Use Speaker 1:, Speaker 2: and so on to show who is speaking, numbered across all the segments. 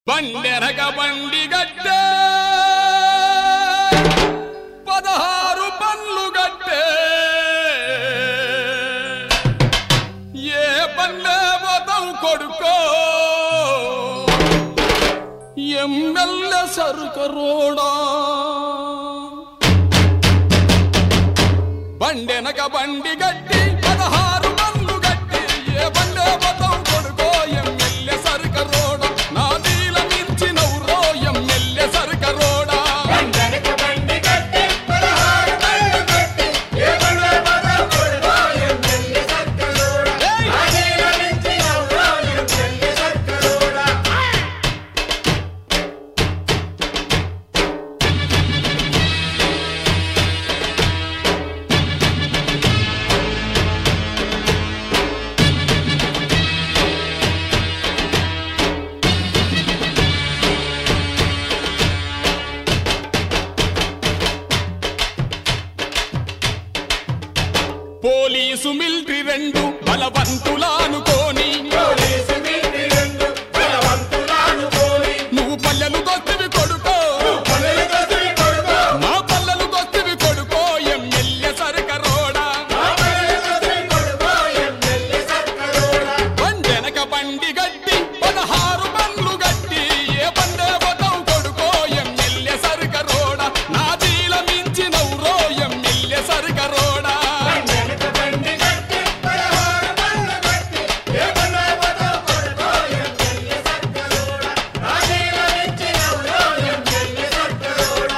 Speaker 1: బండెనక బండి గట్టే పదహారు పన్లు గట్టే ఏ పల్లె పోతావు కొడుకో ఎమ్మెల్యే సరుకరోడా బండెనక బండి గట్టి పదహారు పన్లు గట్టి ఏ బండే పోతావు కొడుకో ఎమ్మెల్యే సరుకరోడా నా నీల మించినవురో ఎమ్మెల్యే సరుకరోడా
Speaker 2: బండనక బండి కట్టి పదహారు బండ్లు కట్టి ఏ బండ్ల పదం కొడుకో ఎమ్మెల్యే సర్కరోడా ఆగేల నుంచి నవ్వో ఎమ్మెల్యే సర్కరోడా
Speaker 1: పోలీసు మిలిటరీ రెండు బలవంతులానుకోని
Speaker 2: పోలీసు మీటి రెండు బలవంతులాను పోయి
Speaker 1: నువ్వు పల్లెలు దొస్తివి కొడుకో
Speaker 2: పనులు దోసిరి కొడుకో
Speaker 1: మా పల్లెలు దొస్తివి కొడుకో ఎమ్మెల్యే సరుకరోడా
Speaker 2: ఆ పనులు దోసిరి కొడుకో ఎమ్మెల్యే సర్కరోడా
Speaker 1: బండెనక బండి గట్టి పదహారు బండ్లు గట్టి ఏ బండే పోతావు కొడుకో ఎమ్మెల్యే సరుకరోడా నా దీల మించినవురో ఎమ్మెల్యే సరుకరోడా
Speaker 2: బండనక బండి కట్టి పదహారు బండ్లు కట్టి ఏ బండ్ల పదం కొడుకో ఎమ్మెల్యే సర్కరోడా ఆగేల నుంచి నవ్వో ఎమ్మెల్యే సర్కరోడా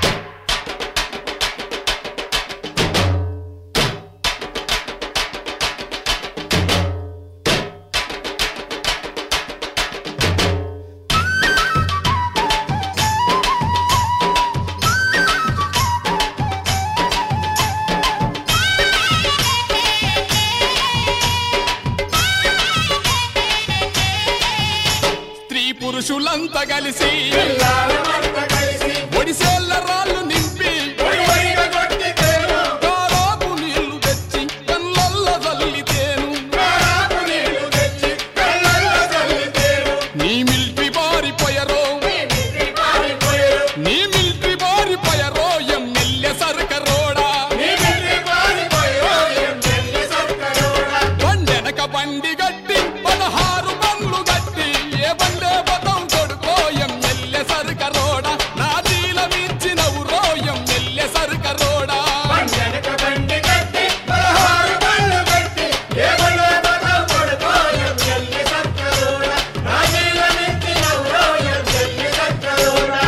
Speaker 1: స్త్రీ పురుషులంతా కలిసి
Speaker 2: పిల్లాలమంతా కలిసి
Speaker 1: ఒడిసేళ్ల రాళ్ళు నింపి
Speaker 2: ఒడి ఒడిగా కొట్టితేను
Speaker 1: కారాపు నీళ్లు తెచ్చి కళ్ళల్ల చల్లితేను
Speaker 2: కారాపు నీళ్లు తెచ్చి కళ్ళల్లో చల్లితేను
Speaker 1: నీ మిలిటరీ పారిపోయరో
Speaker 2: మీ మిత్రి పారిపోయారు
Speaker 1: నీ మిలిటరీ పారిపోయరో ఎమ్మెల్యే సరుకరోడా
Speaker 2: మీ మిత్రి పారిపోయారు ఎమ్మెల్యే సర్కరోడా
Speaker 1: బండెనక బండి గట్టి పదహారు బండ్లు గట్టి ఏ బండే పదం కొడుకో ఎమ్మెల్యే సరుకరోడా నా దీల మించినవురో ఎమ్మెల్యే సరుకరోడా
Speaker 2: బండనక బండి కట్టి పదహారు బండ్లు కట్టి ఏ బండ్ల పదం కొడుకో ఎమ్మెల్యే సర్కరోడా రాజీల నెత్తి నవ్వో ఎమ్మెల్యే సర్కరోడా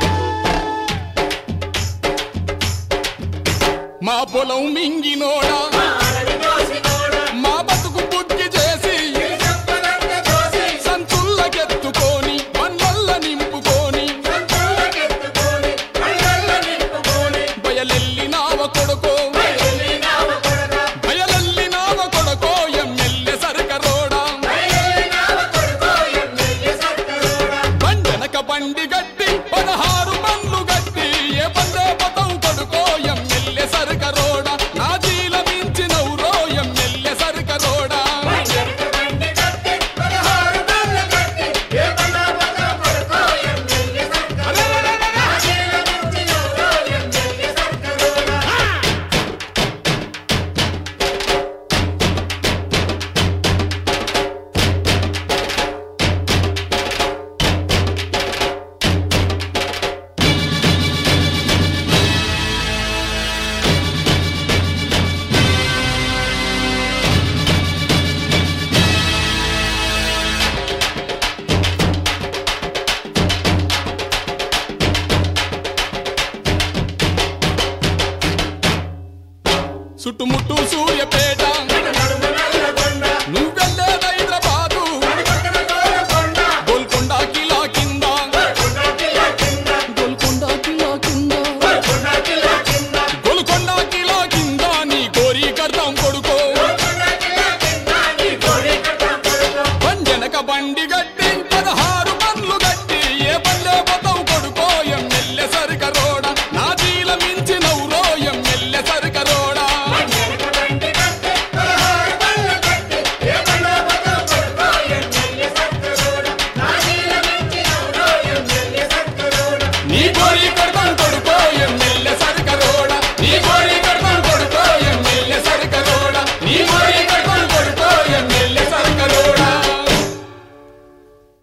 Speaker 1: మా పొలం మింగినోడా